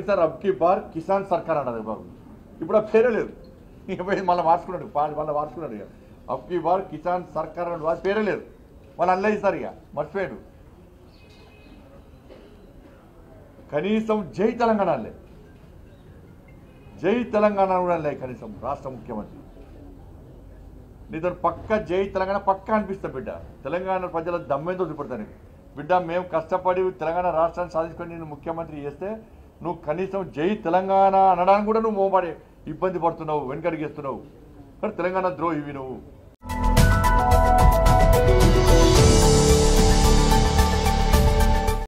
పోయినసారి అబ్కి బార్ కిసాన్ సర్కార్ అన్నది బాబు ఇప్పుడు ఆ పేరే లేదు ఇక పోయి మళ్ళీ మార్చుకున్నాడు పా- మళ్ళీ మార్చుకున్నాడు ఇక అబ్కి బార్ కిసాన్ సర్కార్ అన్నది వాడి పేరే లేదు వాళ్ళు అల్లే ఇస్తారు ఇక మర్చిపోయాడు కనీసం జై తెలంగాణ అల్లే జై తెలంగాణ కూడా అల్లే కనీసం రాష్ట్ర ముఖ్యమంత్రి నీతో పక్క జై తెలంగాణ పక్క అనిపిస్తా బిడ్డ తెలంగాణ ప్రజల దమ్మేందో చూపెడతాను బిడ్డ మేము కష్టపడి తెలంగాణ రాష్ట్రాన్ని సాధించుకొని నేను ముఖ్యమంత్రి చేస్తే నువ్వు కనీసం జై తెలంగాణ అనడానికి కూడా నువ్వు మోపడే ఇబ్బంది పడుతున్నావు వెనకడిగేస్తున్నావు కానీ తెలంగాణ ద్రోహివి నువ్వు